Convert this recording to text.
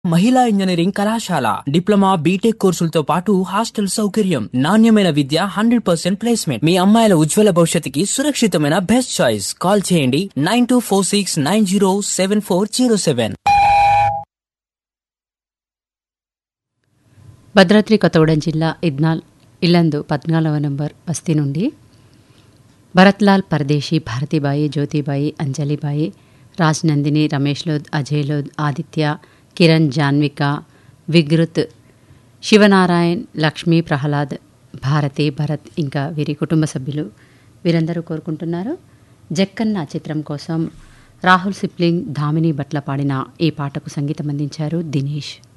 మహిళా ఇంజనీరింగ్ కళాశాల diploma BTech కోర్సులతో పాటు హాస్టల్ సౌకర్యం నాణ్యమైన విద్య హండ్రెడ్ పర్సెంట్ ప్లేస్మెంట్ మీ అమ్మాయిల ఉజ్వల భవిష్యత్తుకి సురక్షితమైన బెస్ట్ చాయిస్ కాల్ చేయండి nine two four six nine zero seven four zero seven Bhadradri Kothagudem జిల్లా ఇద్నాల్ ఇల్లందు పద్నాలుగవ నంబర్ బస్తీ నుండి భరత్లాల్ పరదేశీ భారతీబాయి జ్యోతిబాయి అంజలిబాయి రాజ్ నందిని రమేష్ లోద్ అజయ్ లోద్ ఆదిత్య కిరణ్ జాన్విక విగృత్ శివనారాయణ్ లక్ష్మీ ప్రహ్లాద్ భారతి భరత్ ఇంకా వీరి కుటుంబ సభ్యులు వీరందరూ కోరుకుంటున్నారు జక్కన్న చిత్రం కోసం రాహుల్ సిప్లింగ్ ధామిని భట్ల పాడిన ఈ పాటకు సంగీతం అందించారు దినేష్